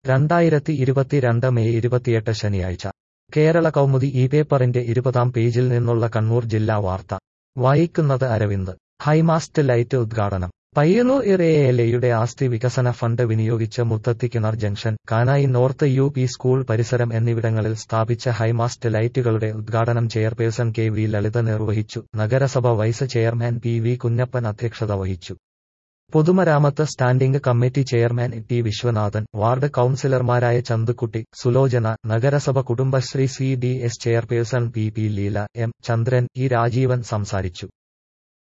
രണ്ടായിരത്തി ഇരുപത്തിരണ്ട് മെയ് ഇരുപത്തിയെട്ട് ശനിയാഴ്ച കേരള കൗമുദി ഈ പേപ്പറിന്റെ ഇരുപതാം പേജിൽ നിന്നുള്ള കണ്ണൂർ ജില്ലാ വാർത്ത വായിക്കുന്നത് അരവിന്ദ് ഹൈമാസ്റ്റ് ലൈറ്റ് ഉദ്ഘാടനം പയ്യന്നൂർ ഇറേലയുടെ ആസ്തി വികസന ഫണ്ട് വിനിയോഗിച്ച് Muthathikkinar junction Kanayi north U P school പരിസരം എന്നിവിടങ്ങളിൽ സ്ഥാപിച്ച ഹൈമാസ്റ്റ് ലൈറ്റുകളുടെ ഉദ്ഘാടനം ചെയർപേഴ്സൺ കെ വി ലളിത നിർവഹിച്ചു നഗരസഭ vice chairman P V Kunhappan അധ്യക്ഷത വഹിച്ചു പൊതുമരാമത്ത് standing committee chairman T Viswanathan ward കൌൺസിലർമാരായ ചന്തുക്കുട്ടി സുലോചന നഗരസഭ Kudumbashree C D S chairperson P P Leela M Chandran E Rajeevan സംസാരിച്ചു